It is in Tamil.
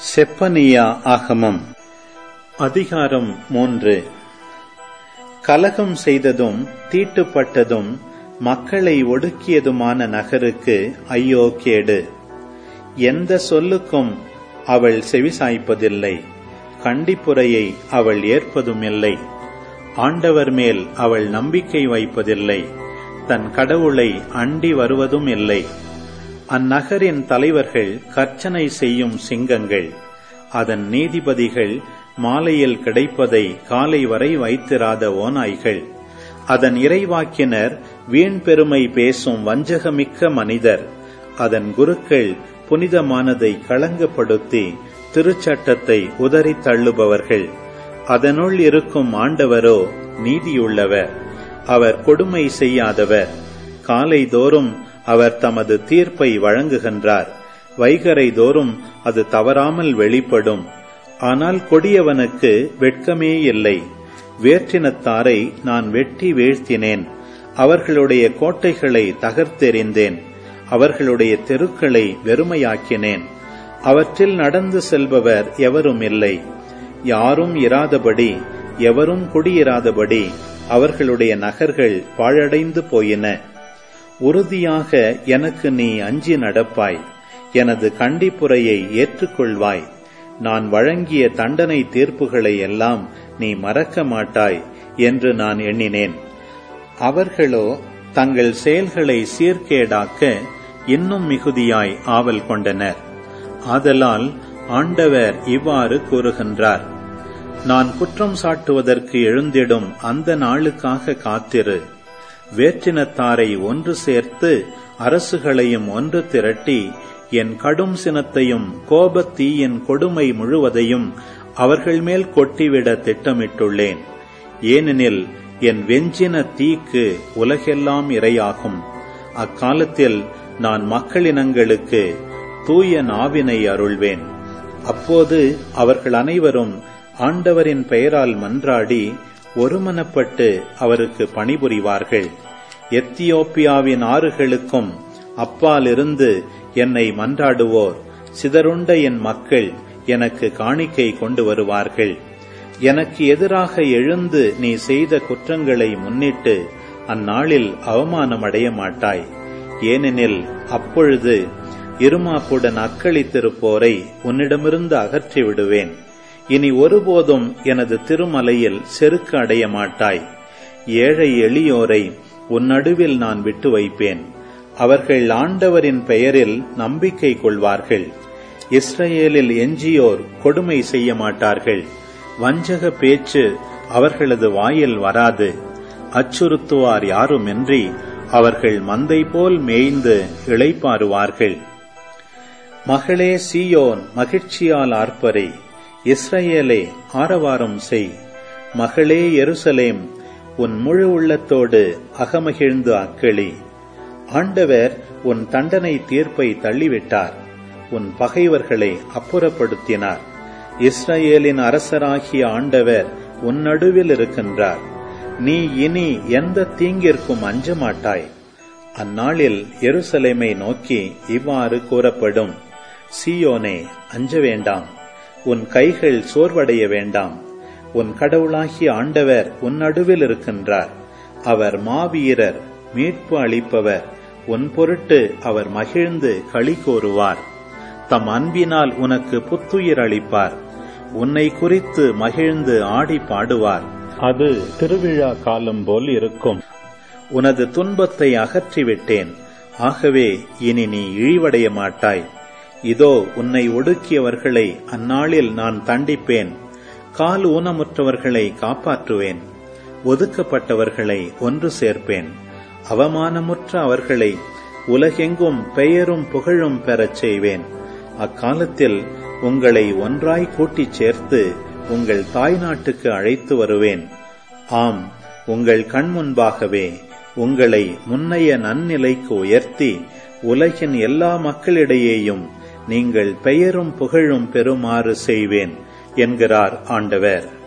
செப்பனியா ஆகமம் அதிகாரம் மூன்று கலகம் செய்ததும் தீட்டுப்பட்டதும் மக்களை ஒடுக்கியதுமான நகருக்கு ஐயோ கேடு எந்த சொல்லுக்கும் அவள் செவிசாய்ப்பதில்லை கண்டிப்புரையை அவள் ஏற்பதுமில்லை ஆண்டவர் மேல் அவள் நம்பிக்கை வைப்பதில்லை தன் கடவுளை அண்டி வருவதும் இல்லை அந்நகரின் தலைவர்கள் கர்ச்சனை செய்யும் சிங்கங்கள் அதன் நீதிபதிகள் மாலையில் கிடைப்பதை காலை வரை வைத்திராத ஓநாய்கள் அதன் இறைவாக்கினர் வீண் பெருமை பேசும் வஞ்சகமிக்க மனிதர் அதன் குருக்கள் புனிதமானதை களங்கப்படுத்தி திருச்சட்டத்தை உதறி தள்ளுபவர்கள் அதனுள் இருக்கும் ஆண்டவரோ நீதியுள்ளவர் அவர் கொடுமை செய்யாதவர் காலை தோறும் அவர் தமது தீர்ப்பை வழங்குகின்றார் வைகரை தோறும் அது தவறாமல் வெளிப்படும் ஆனால் கொடியவனுக்கு வெட்கமே இல்லை வேற்றினத்தாரை நான் வெட்டி வீழ்த்தினேன் அவர்களுடைய கோட்டைகளை தகர்த்தெறிந்தேன் அவர்களுடைய தெருக்களை வெறுமையாக்கினேன் அவற்றில் நடந்து செல்பவர் எவரும் இல்லை யாரும் இராதபடி எவரும் குடியிராதபடி அவர்களுடைய நகர்கள் பாழடைந்து போயின உறுதியாக எனக்கு நீ அஞ்சி நடப்பாய் எனது கண்டிப்புரையை ஏற்றுக்கொள்வாய் நான் வழங்கிய தண்டனை தீர்ப்புகளை எல்லாம் நீ மறக்க மாட்டாய் என்று நான் எண்ணினேன் அவர்களோ தங்கள் செயல்களை சீர்கேடாக்க இன்னும் மிகுதியாய் ஆவல் கொண்டனர் ஆதலால் ஆண்டவர் இவ்வாறு கூறுகின்றார் நான் குற்றம் சாட்டுவதற்கு எழுந்திடும் அந்த நாளுக்காக காத்திரு வேற்றினத்தாரை ஒன்று சேர்த்து அரசுகளையும் ஒன்று திரட்டி என் கடும் சினத்தையும் கோபத்தீயின் கொடுமை முழுவதையும் அவர்கள் மேல் கொட்டிவிட திட்டமிட்டுள்ளேன் ஏனெனில் என் வெஞ்சின தீக்கு உலகெல்லாம் இரையாகும் அக்காலத்தில் நான் மக்களினங்களுக்கு தூய நாவினை அருள்வேன் அப்போது அவர்கள் அனைவரும் ஆண்டவரின் பெயரால் மன்றாடி ஒருமனப்பட்டு அவருக்கு பணிபுரிவார்கள் எத்தியோப்பியாவின் ஆறுகளுக்கும் அப்பாலிருந்து என்னை மன்றாடுவோர் சிதறுண்ட என் மக்கள் எனக்கு காணிக்கை கொண்டு வருவார்கள் எனக்கு எதிராக எழுந்து நீ செய்த குற்றங்களை முன்னிட்டு அந்நாளில் அவமானம் அடைய மாட்டாய் ஏனெனில் அப்பொழுது இருமாப்புடன் அக்களித்திருப்போரை உன்னிடமிருந்து அகற்றி விடுவேன் இனி ஒருபோதும் எனது திருமலையில் செருக்கு அடைய மாட்டாய் ஏழை எளியோரை உன் நடுவில் நான் விட்டு வைப்பேன் அவர்கள் ஆண்டவரின் பெயரில் நம்பிக்கை கொள்வார்கள் இஸ்ரேலில் எஞ்சியோர் கொடுமை செய்ய மாட்டார்கள் வஞ்சக பேச்சு அவர்களது வாயில் வராது அச்சுறுத்துவார் யாருமின்றி அவர்கள் மந்தை போல் மேய்ந்து இளைப்பாறுவார்கள் மகளே சீயோன் மகிழ்ச்சியால் ஆர்ப்பரை இஸ்ரேலே ஆரவாரம் செய் மகளே எருசலேம் உன் முழு உள்ளத்தோடு அகமகிழ்ந்து அக்களி ஆண்டவர் உன் தண்டனை தீர்ப்பை தள்ளிவிட்டார் உன் பகைவர்களை அப்புறப்படுத்தினார் இஸ்ரேலின் அரசராகிய ஆண்டவர் உன் நடுவில் இருக்கின்றார் நீ இனி எந்த தீங்கிற்கும் அஞ்ச மாட்டாய் அந்நாளில் எருசலேமை நோக்கி இவ்வாறு கூறப்படும் சியோனே அஞ்ச வேண்டாம் உன் கைகள் சோர்வடைய வேண்டாம் உன் கடவுளாகிய ஆண்டவர் உன் நடுவில் இருக்கின்றார் அவர் மாவீரர் மீட்பு அளிப்பவர் உன் பொருட்டு அவர் மகிழ்ந்து களி கோருவார் தம் அன்பினால் உனக்கு புத்துயிர் அளிப்பார் உன்னை குறித்து மகிழ்ந்து ஆடி பாடுவார் அது திருவிழா காலம் போல் இருக்கும் உனது துன்பத்தை அகற்றிவிட்டேன் ஆகவே இனி நீ இழிவடைய மாட்டாய் இதோ உன்னை ஒடுக்கியவர்களை அந்நாளில் நான் தண்டிப்பேன் கால் ஊனமுற்றவர்களை காப்பாற்றுவேன் ஒதுக்கப்பட்டவர்களை ஒன்று சேர்ப்பேன் அவமானமுற்ற அவர்களை உலகெங்கும் பெயரும் புகழும் பெறச் செய்வேன் அக்காலத்தில் உங்களை ஒன்றாய் கூட்டிச் சேர்த்து உங்கள் தாய்நாட்டுக்கு அழைத்து வருவேன் ஆம் உங்கள் கண் முன்பாகவே உங்களை முன்னைய நன்னிலைக்கு உயர்த்தி உலகின் எல்லா மக்களிடையேயும் நீங்கள் பெயரும் புகழும் பெறுமாறு செய்வேன் என்கிறார் ஆண்டவர்